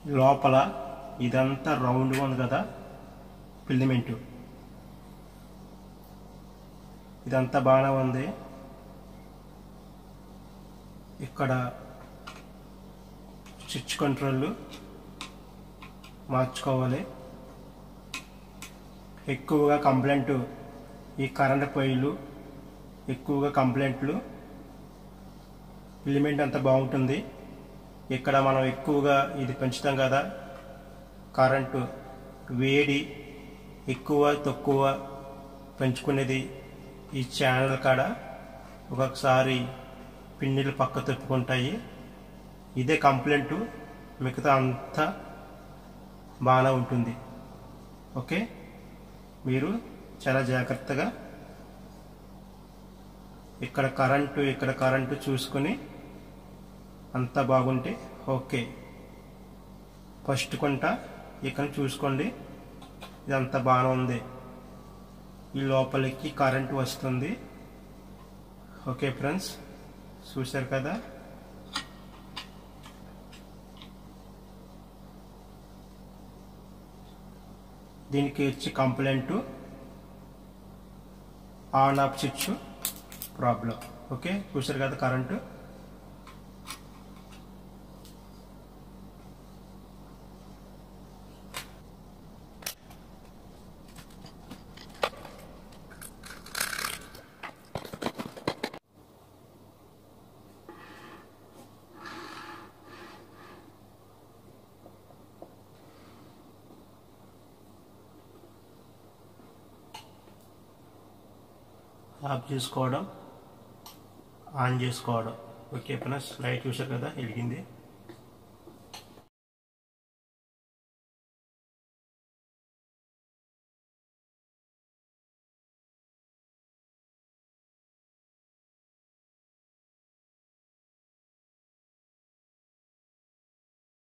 లోపల ఇదంతా రౌండ్గా ఉంది కదా ఫిలిమెంటు ఇదంతా బాగానే ఉంది ఇక్కడ స్విచ్ కంట్రోల్ మార్చుకోవాలి ఎక్కువగా కంప్లైంట్ ఈ కరెంట్ పొయ్యిలు ఎక్కువగా కంప్లైంట్లు ఫిలిమెంట్ అంతా బాగుంటుంది ఇక్కడ మనం ఎక్కువగా ఇది పెంచుతాం కదా కరెంటు వేడి ఎక్కువ తక్కువ పెంచుకునేది ఈ ఛానల్ కాడ ఒక్కొక్కసారి పిన్నిలు పక్క తిప్పుకుంటాయి ఇదే కంప్లైంట్ మిగతా అంతా బాగానే ఉంటుంది ఓకే మీరు చాలా జాగ్రత్తగా ఇక్కడ కరెంటు ఇక్కడ కరెంటు చూసుకొని అంతా బాగుంటే ఓకే ఫస్ట్ కొంట ఇక్కడ చూసుకోండి ఇదంతా బాగానే ఉంది ఈ లోపలికి కరెంట్ వస్తుంది ఓకే ఫ్రెండ్స్ చూశారు కదా దీనికి వచ్చి complaint on off switch problem okay చూశారు కదా కరెంటు ఆఫ్ చేసుకోవడం ఆన్ చేసుకోవడం ఓకే ఫ్రెండ్స్ లైట్ చూసారు కదా వెలిగింది